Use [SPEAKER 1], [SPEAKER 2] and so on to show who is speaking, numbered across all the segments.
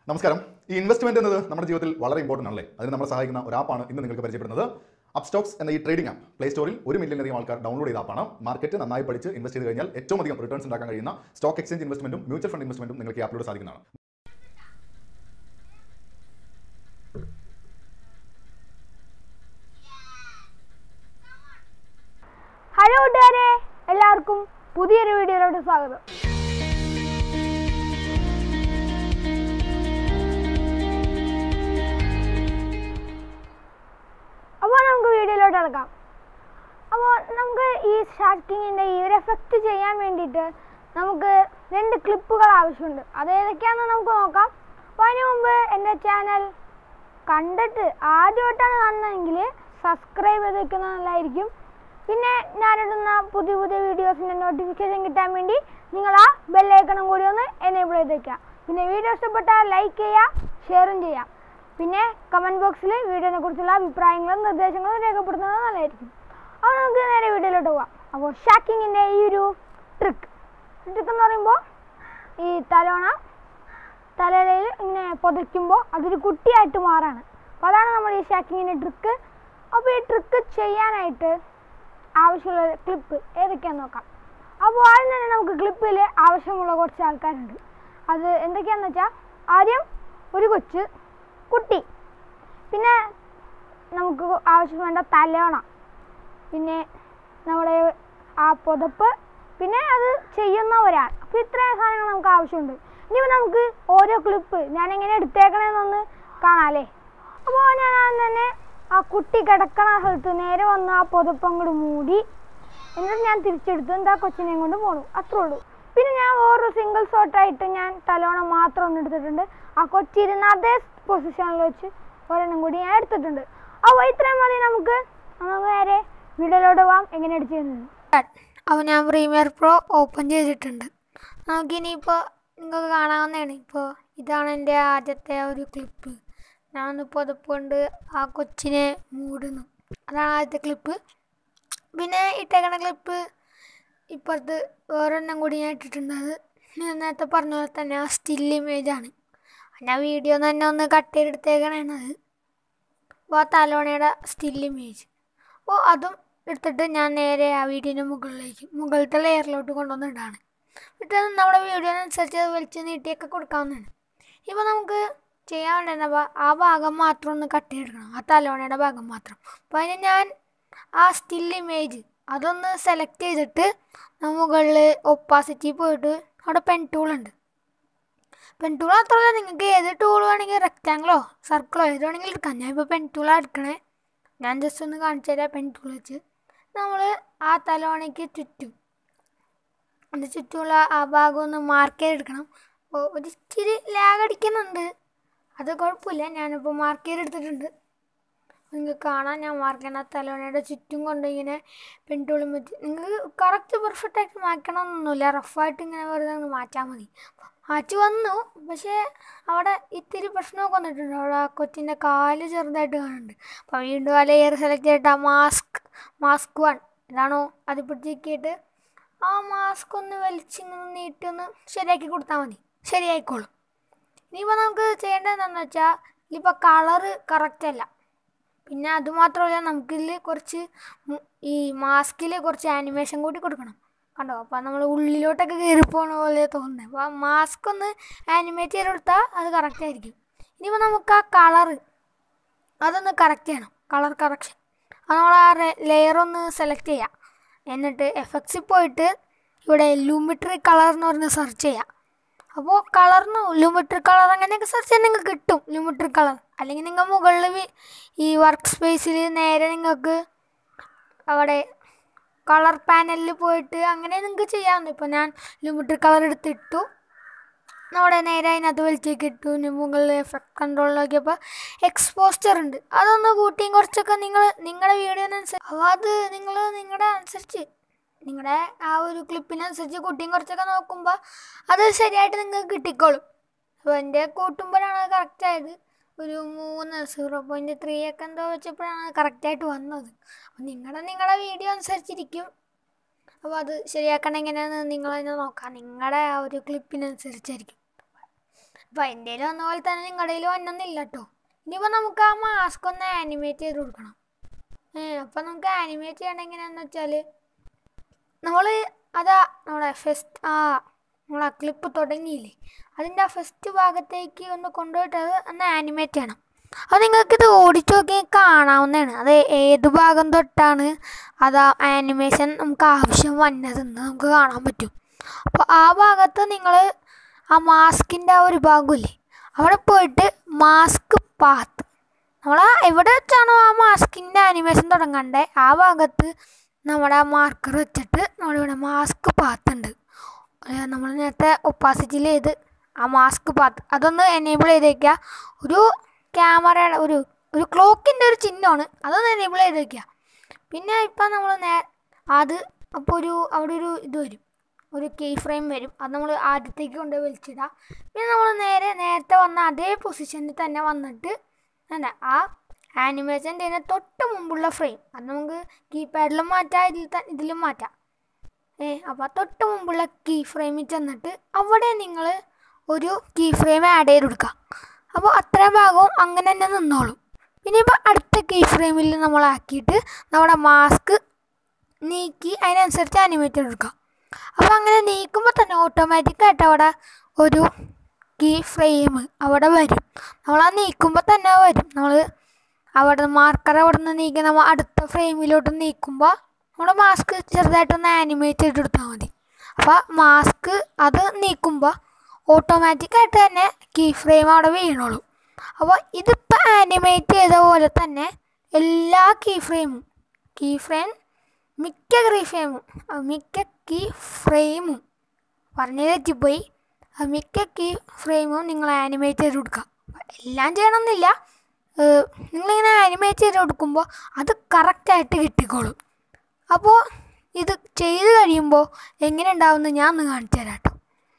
[SPEAKER 1] നമസ്കാരം ഈ ഇൻവെസ്റ്റ്മെന്റ് എന്നത് നമ്മുടെ ജീവിതത്തിൽ വളരെ ഇമ്പോർട്ടൻ്റ് ആണല്ലേ അതിന് നമ്മളെ സഹായിക്കുന്ന ഒരു ആപ്പാണ് ഇന്ന് നിങ്ങൾക്ക് പരിചയപ്പെടുന്നത് അപ്സ്റ്റോക്സ് എന്ന ഈ ട്രേഡിംഗ് ആപ്പ് പ്ലേ സ്റ്റോറിൽ ഒരു മില്യണിലധികം ആൾക്കാർ ഡൗൺലോഡ് ചെയ്ത ആപ്പാണ് മാർക്കറ്റ് നന്നായി പഠിച്ച് ഇൻവെസ്റ്റ് ചെയ്ത് കഴിഞ്ഞാൽ ഏറ്റവും അധികം റിട്ടേൺസ് ഉണ്ടാക്കാൻ കഴിയുന്ന സ്റ്റോക്ക് എക്സ്ചേഞ്ച് ഇൻവെസ്റ്റ്മെന്റും മ്യൂച്വൽ ഫണ്ട് ഇൻവെസ്റ്റ്മെന്റും നിങ്ങൾക്ക് ഈ ആപ്പിലൂടെ സാധിക്കുന്നതാണ്
[SPEAKER 2] ഹലോ കൂട്ടുകാരെ എല്ലാവർക്കും പുതിയൊരു വീഡിയോയിലോട്ട് സ്വാഗതം അപ്പോൾ നമുക്ക് വീഡിയോയിലോട്ട് കിടക്കാം അപ്പോൾ നമുക്ക് ഈ ഷാർക്കിങ്ങിൻ്റെ ഈ ഒരു എഫക്റ്റ് ചെയ്യാൻ വേണ്ടിയിട്ട് നമുക്ക് രണ്ട് ക്ലിപ്പുകൾ ആവശ്യമുണ്ട് അത് ഏതൊക്കെയാണെന്ന് നമുക്ക് നോക്കാം അപ്പോൾ അതിന് മുമ്പ് എൻ്റെ ചാനൽ കണ്ടിട്ട് ആദ്യമായിട്ടാണ് കാണുന്നതെങ്കിൽ സബ്സ്ക്രൈബ് ചെയ്ത് വെക്കുന്നത് നല്ലതായിരിക്കും പിന്നെ ഞാനിടുന്ന പുതിയ പുതിയ വീഡിയോസിൻ്റെ നോട്ടിഫിക്കേഷൻ കിട്ടാൻ വേണ്ടി നിങ്ങൾ ആ ബെല്ലൈക്കണം കൂടി ഒന്ന് എനേബിൾ ചെയ്ത് വെക്കുക പിന്നെ വീഡിയോ ഇഷ്ടപ്പെട്ടാൽ ലൈക്ക് ചെയ്യുക ഷെയറും ചെയ്യാം പിന്നെ കമൻറ്റ് ബോക്സിൽ വീഡിയോനെ കുറിച്ചുള്ള അഭിപ്രായങ്ങളും നിർദ്ദേശങ്ങളും രേഖപ്പെടുത്തുന്നത് നല്ലതായിരിക്കും അപ്പോൾ നമുക്ക് നേരെ വീഡിയോയിലോട്ട് പോകാം അപ്പോൾ ഷാക്കിങ്ങിൻ്റെ ഈ ഒരു ട്രിക്ക് ട്രിക്ക് എന്ന് പറയുമ്പോൾ ഈ തലോണ തലയിൽ ഇങ്ങനെ പുതയ്ക്കുമ്പോൾ അതൊരു കുട്ടിയായിട്ട് മാറാണ് അപ്പോൾ അതാണ് നമ്മൾ ഈ ഷാക്കിങ്ങിൻ്റെ ട്രിക്ക് അപ്പോൾ ഈ ട്രിക്ക് ചെയ്യാനായിട്ട് ആവശ്യമുള്ള ക്ലിപ്പ് ഏതൊക്കെയാണെന്ന് നോക്കാം അപ്പോൾ ആദ്യം തന്നെ നമുക്ക് ക്ലിപ്പിൽ ആവശ്യമുള്ള കുറച്ച് ആൾക്കാരുണ്ട് അത് എന്തൊക്കെയാണെന്ന് വെച്ചാൽ ആദ്യം ഒരു കൊച്ച് കുട്ടി പിന്നെ നമുക്ക് ആവശ്യം വേണ്ട തലയോണ പിന്നെ നമ്മുടെ ആ പുതപ്പ് പിന്നെ അത് ചെയ്യുന്ന ഒരാൾ അപ്പോൾ ഇത്രയും സാധനങ്ങൾ നമുക്ക് ആവശ്യമുണ്ട് ഇനിയിപ്പോൾ നമുക്ക് ഓരോ ക്ലിപ്പ് ഞാൻ എങ്ങനെ എടുത്തേക്കണേന്നൊന്ന് കാണാമല്ലേ അപ്പോൾ ഞാൻ ആദ്യം തന്നെ ആ കുട്ടി കിടക്കണ സ്ഥലത്ത് നേരെ വന്ന് ആ പുതപ്പ് അങ്ങോട്ട് മൂടി എന്നിട്ട് ഞാൻ തിരിച്ചെടുത്ത് എന്താ കൊച്ചിനെയും കൊണ്ട് പോണു അത്രേ ഉള്ളൂ പിന്നെ ഞാൻ വേറൊരു സിംഗിൾ ഷോട്ടായിട്ട് ഞാൻ തലോണ മാത്രം ഒന്ന് എടുത്തിട്ടുണ്ട് ആ കൊച്ചിരുന്ന അതേ പൊസിഷനിൽ വെച്ച് ഒരെണ്ണം കൂടി ഞാൻ എടുത്തിട്ടുണ്ട് അപ്പോൾ ഇത്രയും മതി നമുക്ക് നമുക്ക് നേരെ വീഡിയോയിലോട്ട് പോകാം എങ്ങനെ അടിച്ചിരുന്നത്
[SPEAKER 3] അപ്പോൾ ഞാൻ പ്രീമിയർ പ്രോ ഓപ്പൺ ചെയ്തിട്ടുണ്ട് നമുക്കിനിയിപ്പോൾ നിങ്ങൾക്ക് കാണാവുന്നതാണ് ഇപ്പോൾ ഇതാണ് എൻ്റെ ആദ്യത്തെ ഒരു ക്ലിപ്പ് ഞാൻ പുതപ്പ് കൊണ്ട് ആ കൊച്ചിനെ മൂടുന്നു അതാണ് ആദ്യത്തെ ക്ലിപ്പ് പിന്നെ ഇട്ടേക്കണ ക്ലിപ്പ് ഇപ്പുറത്ത് വേറൊരെണ്ണം കൂടി ഞാൻ ഇട്ടിട്ടുണ്ട് അത് ഞാൻ നേരത്തെ പറഞ്ഞ പോലെ തന്നെ ആ സ്റ്റിൽ ഇമേജാണ് ഞാൻ വീഡിയോ തന്നെ ഒന്ന് കട്ട് ചെയ്തെടുത്തേക്കണാണ് അത് അപ്പോൾ ആ തലോണയുടെ സ്റ്റിൽ ഇമേജ് അപ്പോൾ അതും എടുത്തിട്ട് ഞാൻ നേരെ ആ വീഡിയോൻ്റെ മുകളിലേക്ക് മുകളിലത്തെ ലെയറിലോട്ട് കൊണ്ടുവന്നിട്ടാണ് എന്നിട്ട് അത് നമ്മുടെ വീഡിയോനനുസരിച്ച് അത് വലിച്ച് നീട്ടിയൊക്കെ കൊടുക്കാവുന്നതാണ് ഇപ്പോൾ നമുക്ക് ചെയ്യാൻ വേണ്ടത് അപ്പോൾ ആ ഭാഗം മാത്രം ഒന്ന് കട്ട് ചെയ്തെടുക്കണം ആ തലോണയുടെ ഭാഗം മാത്രം അപ്പോൾ അതിന് ഞാൻ ആ സ്റ്റിൽ ഇമേജ് അതൊന്ന് സെലക്ട് ചെയ്തിട്ട് മുകളിൽ ഒപ്പാസിറ്റി പോയിട്ട് അവിടെ പെൻ ടൂളുണ്ട് പെൻ ടൂൾ മാത്രമല്ല നിങ്ങൾക്ക് ഏത് ടൂൾ വേണമെങ്കിൽ റെക്റ്റാങ്കിളോ സർക്കിളോ ഏത് വേണമെങ്കിലും എടുക്കാം ഞാൻ ഇപ്പോൾ പെൻ ടൂളാണ് എടുക്കണേ ഞാൻ ജസ്റ്റ് ഒന്ന് കാണിച്ചു തരാം പെൻ ടൂൾ വെച്ച് നമ്മൾ ആ തലോണയ്ക്ക് ചുറ്റും അതിന് ചുറ്റുമുള്ള ആ ഭാഗം ഒന്ന് മാർക്ക് ചെയ്തെടുക്കണം അപ്പോൾ ഒരു ഇച്ചിരി ലാഗ് അടിക്കുന്നുണ്ട് അത് കുഴപ്പമില്ല ഞാനിപ്പോൾ മാർക്ക് ചെയ്തെടുത്തിട്ടുണ്ട് നിങ്ങൾക്ക് കാണാൻ ഞാൻ മാർക്ക് ചെയ്യണ തലോണയുടെ ചുറ്റും കൊണ്ട് ഇങ്ങനെ പെൻ ടൂളും വെച്ച് നിങ്ങൾക്ക് കറക്റ്റ് പെർഫെക്റ്റ് ആയിട്ട് മാറ്റണമെന്നൊന്നുമില്ല റഫായിട്ട് ഇങ്ങനെ വെറുതെ അങ്ങ് മാറ്റാൽ മതി മാറ്റി വന്നു പക്ഷേ അവിടെ ഇത്തിരി പ്രശ്നമൊക്കെ വന്നിട്ടുണ്ട് അവിടെ ആ കൊച്ചിൻ്റെ കാല് ചെറുതായിട്ട് കാണുന്നുണ്ട് അപ്പോൾ വീണ്ടും ആ ലെയർ സെലക്ട് ചെയ്തിട്ട് ആ മാസ്ക് മാസ്ക് വൺ ഇതാണോ അത് പിടിച്ചിട്ട് ആ മാസ്ക് ഒന്ന് വലിച്ചിങ്ങനെ നീട്ടി ഒന്ന് ശരിയാക്കി കൊടുത്താൽ മതി ശരിയായിക്കോളും ഇനിയിപ്പോൾ നമുക്ക് ചെയ്യേണ്ടത് എന്താണെന്ന് വെച്ചാൽ ഇതിപ്പോൾ കളറ് കറക്റ്റ് അല്ല പിന്നെ അതുമാത്രമല്ല നമുക്കിതിൽ കുറച്ച് മു- ഈ മാസ്കിൽ കുറച്ച് ആനിമേഷൻ കൂടി കൊടുക്കണം കണ്ടോ അപ്പോൾ നമ്മൾ ഉള്ളിലോട്ടൊക്കെ കയറി പോണ പോലെ തോന്നുന്നത് അപ്പോൾ ആ മാസ്ക് ഒന്ന് ആനിമേറ്റ് ചെയ്ത് കൊടുത്താൽ അത് കറക്റ്റ് ആയിരിക്കും ഇനിയിപ്പോൾ നമുക്ക് ആ കളറ് അതൊന്ന് കറക്റ്റ് ചെയ്യണം കളർ കറക്ഷൻ അത് നമ്മൾ ആ ലെയർ ഒന്ന് സെലക്ട് ചെയ്യാം എന്നിട്ട് എഫക്ട്സിൽ പോയിട്ട് ഇവിടെ ലൂമിട്രി കളർ എന്ന് പറഞ്ഞ് സെർച്ച് ചെയ്യാം അപ്പോൾ കളറിന് ലൂമിട്രി കളർ അങ്ങനെയൊക്കെ സെർച്ച് ചെയ്യാൻ നിങ്ങൾക്ക് കിട്ടും ലൂമിട്രി കളർ അല്ലെങ്കിൽ നിങ്ങൾ മുകളിൽ വി- ഈ വർക്ക് സ്പേസിൽ നേരെ നിങ്ങൾക്ക് അവിടെ കളർ പാനലിൽ പോയിട്ട് അങ്ങനെ നിങ്ങൾക്ക് ചെയ്യാവുന്നു ഇപ്പോൾ ഞാൻ ലിമിറ്റഡ് കളർ എടുത്തിട്ടു നമ്മുടെ നേരെ അതിനകത്ത് വലിച്ചേക്ക് ഇട്ടു ഇനി മുകളിൽ എഫക്ട് കൺട്രോൾ നോക്കിയപ്പോൾ എക്സ്പോസ്റ്റർ ഉണ്ട് അതൊന്ന് കൂട്ടിയും കുറച്ചൊക്കെ നിങ്ങൾ നിങ്ങളുടെ വീഡിയോനനുസരിച്ച് അപ്പോൾ അത് നിങ്ങൾ നിങ്ങളുടെ അനുസരിച്ച് നിങ്ങളുടെ ആ ഒരു ക്ലിപ്പിനനുസരിച്ച് കൂട്ടിയും കുറച്ചൊക്കെ നോക്കുമ്പോൾ അത് ശരിയായിട്ട് നിങ്ങൾക്ക് കിട്ടിക്കോളും അപ്പോൾ എൻ്റെ കൂട്ടുമ്പോഴാണ് അത് കറക്റ്റ് ആയത് ഒരു മൂന്ന് സീറോ പോയിൻറ്റ് ത്രീ ഒക്കെ എന്തോ വെച്ചപ്പോഴാണ് അത് കറക്റ്റായിട്ട് വന്നത് അപ്പോൾ നിങ്ങളുടെ നിങ്ങളുടെ വീഡിയോ അനുസരിച്ചിരിക്കും അപ്പോൾ അത് ശരിയാക്കണം എങ്ങനെയാണെന്ന് നിങ്ങൾ തന്നെ നോക്കാം നിങ്ങളുടെ ആ ഒരു ക്ലിപ്പിനനുസരിച്ചായിരിക്കും അപ്പോൾ എൻ്റെ കയ്യിൽ വന്ന പോലെ തന്നെ നിങ്ങളുടെ കയ്യിൽ വന്നെന്നില്ല കേട്ടോ ഇനിയിപ്പോൾ നമുക്ക് ആ മാസ്ക് ഒന്ന് ആനിമേറ്റ് ചെയ്ത് കൊടുക്കണം ഏ അപ്പോൾ നമുക്ക് ആനിമേറ്റ് ചെയ്യണം എങ്ങനെയാണെന്ന് വെച്ചാൽ നമ്മൾ അതാ നമ്മുടെ ഫസ്റ്റ് ആ നമ്മളെ ക്ലിപ്പ് തുടങ്ങിയില്ലേ അതിൻ്റെ ആ ഫസ്റ്റ് ഭാഗത്തേക്ക് ഒന്ന് കൊണ്ടുപോയിട്ട് അത് ഒന്ന് ആനിമേറ്റ് ചെയ്യണം അത് നിങ്ങൾക്കിത് ഓടിച്ചു നോക്കി കാണാവുന്നതാണ് അത് ഏത് ഭാഗം തൊട്ടാണ് അത് ആ ആനിമേഷൻ നമുക്ക് ആവശ്യം വന്നതെന്ന് നമുക്ക് കാണാൻ പറ്റും അപ്പോൾ ആ ഭാഗത്ത് നിങ്ങൾ ആ മാസ്കിൻ്റെ ആ ഒരു ഭാഗമില്ലേ അവിടെ പോയിട്ട് മാസ്ക് പാത്ത് നമ്മൾ എവിടെ വെച്ചാണോ ആ മാസ്കിൻ്റെ ആനിമേഷൻ തുടങ്ങണ്ടേ ആ ഭാഗത്ത് നമ്മുടെ ആ മാർക്കർ വെച്ചിട്ട് നമ്മളിവിടെ മാസ്ക് പാത്തുണ്ട് നമ്മൾ നേരത്തെ ഒപ്പാസിറ്റിയിൽ ചെയ്ത് ആ മാസ്ക് പാത്ത് അതൊന്ന് എനേബിൾ ചെയ്ത് വയ്ക്കുക ഒരു ക്യാമറയുടെ ഒരു ഒരു ക്ലോക്കിൻ്റെ ഒരു ചിഹ്നമാണ് അതൊന്ന് എനേബിൾ ചെയ്ത് വയ്ക്കുക പിന്നെ ഇപ്പം നമ്മൾ നേ അത് അപ്പോൾ ഒരു അവിടെ ഒരു ഇത് വരും ഒരു കീ ഫ്രെയിം വരും അത് നമ്മൾ ആദ്യത്തേക്ക് കൊണ്ട് വലിച്ചിടുക പിന്നെ നമ്മൾ നേരെ നേരത്തെ വന്ന അതേ പൊസിഷനിൽ തന്നെ വന്നിട്ട് എന്താ ആ ആനിമേഷൻ്റെ ഇതിന് തൊട്ട് മുമ്പുള്ള ഫ്രെയിം അത് നമുക്ക് കീപാഡിലും മാറ്റാം ഇതിൽ ത- ഇതിലും മാറ്റാം ഏ അപ്പോൾ തൊട്ട് മുമ്പുള്ള കീ ഫ്രെയിമിൽ ചെന്നിട്ട് അവിടെ നിങ്ങൾ ഒരു കീ ഫ്രെയിം ആഡ് ചെയ്ത് കൊടുക്കുക അപ്പോൾ അത്രയും ഭാഗവും അങ്ങനെ തന്നെ നിന്നോളും പിന്നെ ഇപ്പോൾ അടുത്ത കീ ഫ്രെയിമിൽ നമ്മളാക്കിയിട്ട് നമ്മുടെ മാസ്ക് നീക്കി അതിനനുസരിച്ച് ആനിമേറ്റ് ചെയ്ത് കൊടുക്കുക അപ്പോൾ അങ്ങനെ നീക്കുമ്പോൾ തന്നെ ഓട്ടോമാറ്റിക്കായിട്ട് അവിടെ ഒരു കീ ഫ്രെയിം അവിടെ വരും നമ്മളാ നീക്കുമ്പോൾ തന്നെ വരും നമ്മൾ അവിടെ മാർക്കർ അവിടെ നിന്ന് നീക്കി നമ്മൾ അടുത്ത ഫ്രെയിമിലോട്ട് നീക്കുമ്പോൾ നമ്മുടെ മാസ്ക് ചെറുതായിട്ടൊന്ന് ആനിമേറ്റ് ചെയ്ത് കൊടുത്താൽ മതി അപ്പോൾ മാസ്ക് അത് നീക്കുമ്പോൾ ഓട്ടോമാറ്റിക്കായിട്ട് തന്നെ കീ ഫ്രെയിം അവിടെ വീണോളും അപ്പോൾ ഇതിപ്പോൾ ആനിമേറ്റ് ചെയ്ത പോലെ തന്നെ എല്ലാ കീ ഫ്രെയിമും കീ ഫ്രെയിം മിക്ക കീ ഫ്രെയിമും മിക്ക കീ ഫ്രെയിമും പറഞ്ഞു തെറ്റിപ്പോയി ആ മിക്ക കീ ഫ്രെയിമും നിങ്ങൾ ആനിമേറ്റ് ചെയ്ത് കൊടുക്കുക എല്ലാം ചെയ്യണമെന്നില്ല ഏഹ് നിങ്ങളിങ്ങനെ ആനിമേറ്റ് ചെയ്ത് കൊടുക്കുമ്പോൾ അത് കറക്റ്റായിട്ട് കിട്ടിക്കോളും അപ്പോൾ ഇത് ചെയ്ത് കഴിയുമ്പോൾ എങ്ങനെ ഉണ്ടാവുമെന്ന് ഞാൻ ഒന്ന് കാണിച്ചു തരാം കേട്ടോ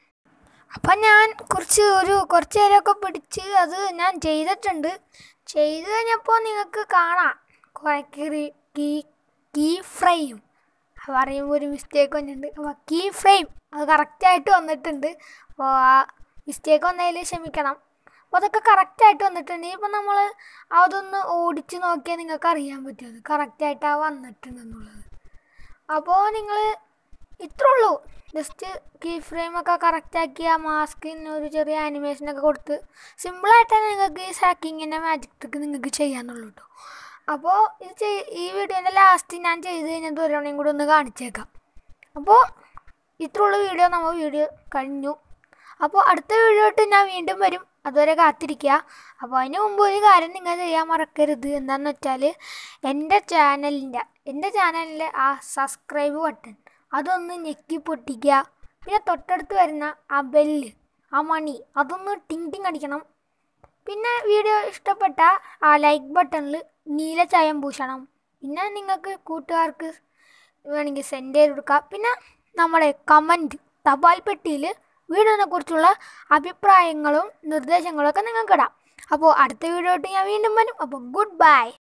[SPEAKER 3] അപ്പം ഞാൻ കുറച്ച് ഒരു കുറച്ച് നേരമൊക്കെ പിടിച്ച് അത് ഞാൻ ചെയ്തിട്ടുണ്ട് ചെയ്ത് കഴിഞ്ഞപ്പോൾ നിങ്ങൾക്ക് കാണാം കുറേ കീ കീ കീ ഫ്രെയിം പറയുമ്പോൾ ഒരു മിസ്റ്റേക്ക് വന്നിട്ടുണ്ട് അപ്പോൾ കീ ഫ്രെയിം അത് കറക്റ്റായിട്ട് വന്നിട്ടുണ്ട് അപ്പോൾ ആ മിസ്റ്റേക്ക് വന്നതിൽ ക്ഷമിക്കണം അപ്പോൾ അതൊക്കെ കറക്റ്റായിട്ട് വന്നിട്ടുണ്ട് ഇപ്പം നമ്മൾ അതൊന്ന് ഓടിച്ച് നോക്കിയാൽ നിങ്ങൾക്ക് അറിയാൻ പറ്റും അത് കറക്റ്റായിട്ടാണ് വന്നിട്ടുണ്ടെന്നുള്ളത് അപ്പോൾ നിങ്ങൾ ഇത്രേ ഉള്ളൂ ജസ്റ്റ് കീ ഫ്രെയിമൊക്കെ കറക്റ്റാക്കി ആ മാസ്കിന് ഒരു ചെറിയ ആനിമേഷനൊക്കെ കൊടുത്ത് സിമ്പിളായിട്ടാണ് നിങ്ങൾക്ക് ഈ സാക്കിങ്ങിൻ്റെ മാജിക് ട്രിക്ക് നിങ്ങൾക്ക് ചെയ്യാന്നുള്ളൂ കേട്ടോ അപ്പോൾ ഇത് ചെയ് ഈ വീഡിയോൻ്റെ ലാസ്റ്റ് ഞാൻ ചെയ്ത് കഴിഞ്ഞത് ഒരെണ്ണം കൂടി ഒന്ന് കാണിച്ചേക്കാം അപ്പോൾ ഇത്രയുള്ള വീഡിയോ നമ്മൾ വീഡിയോ കഴിഞ്ഞു അപ്പോൾ അടുത്ത വീഡിയോ ആയിട്ട് ഞാൻ വീണ്ടും വരും അതുവരെ കാത്തിരിക്കുക അപ്പോൾ അതിന് മുമ്പ് ഒരു കാര്യം നിങ്ങൾ ചെയ്യാൻ മറക്കരുത് എന്താണെന്ന് വെച്ചാൽ എൻ്റെ ചാനലിൻ്റെ എൻ്റെ ചാനലിലെ ആ സബ്സ്ക്രൈബ് ബട്ടൺ അതൊന്ന് ഞെക്കി പൊട്ടിക്കുക പിന്നെ തൊട്ടടുത്ത് വരുന്ന ആ ബെല്ല് ആ മണി അതൊന്ന് ടിങ് ടിങ് അടിക്കണം പിന്നെ വീഡിയോ ഇഷ്ടപ്പെട്ട ആ ലൈക്ക് ബട്ടണിൽ നീല ചായം പൂശണം പിന്നെ നിങ്ങൾക്ക് കൂട്ടുകാർക്ക് വേണമെങ്കിൽ സെൻഡ് ചെയ്ത് കൊടുക്കുക പിന്നെ നമ്മുടെ കമൻറ്റ് തപാൽ പെട്ടിയിൽ വീഡിയോനെ കുറിച്ചുള്ള അഭിപ്രായങ്ങളും നിർദ്ദേശങ്ങളും ഒക്കെ നിങ്ങൾക്ക് ഇടാം അപ്പോൾ അടുത്ത വീഡിയോ ആയിട്ട് ഞാൻ വീണ്ടും വരും അപ്പോൾ ഗുഡ് ബൈ